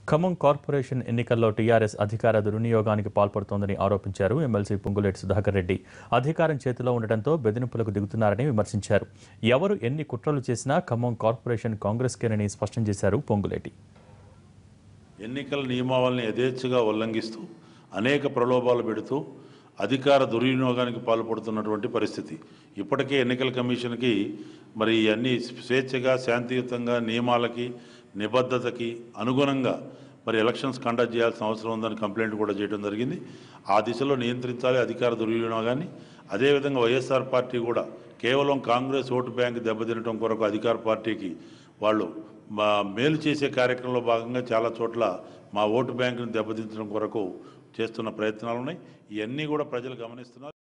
Khammam corporation ఎన్నికల్లో TRS అధికార దుర్వినియోగానికి పాల్పడుతోందని ఆరోపించారు ఎమ్మెల్సీ పొంగులేటి సుధాకర్ రెడ్డి అధికారం చేతిలో ఉండటంతో బెదిరింపులకు దిగుతున్నారని విమర్శించారు ఎవరు ఎన్ని కుట్రలు చేసినా ఖమ్మం కార్పొరేషన్ కాంగ్రెస్కేనని స్పష్టం చేశారు పొంగులేటి ఎన్నికల నియమావళిని యథేచ్ఛగా ఉల్లంఘిస్తూ అనేక ప్రలోభాలు పెడుతూ అధికార దుర్వినియోగానికి పాల్పడుతున్నటువంటి పరిస్థితి ఇప్పటికే ఎన్నికల కమిషన్కి మరి అన్ని స్వేచ్ఛగా శాంతియుతంగా నియమాలకి నిబద్ధతకి అనుగుణంగా మరి ఎలక్షన్స్ కండక్ట్ చేయాల్సిన అవసరం ఉందని కంప్లైంట్ కూడా చేయడం జరిగింది ఆ దిశలో నియంత్రించాలి అధికార దుర్వినియోగాన్ని అదేవిధంగా వైఎస్ఆర్ పార్టీ కూడా కేవలం కాంగ్రెస్ ఓటు బ్యాంక్ దెబ్బతినటం కొరకు అధికార పార్టీకి వాళ్ళు మా మేలు చేసే కార్యక్రమంలో భాగంగా చాలా చోట్ల మా ఓటు బ్యాంకును దెబ్బతించడం కొరకు చేస్తున్న ప్రయత్నాలు ఉన్నాయి ఇవన్నీ కూడా ప్రజలు గమనిస్తున్నారు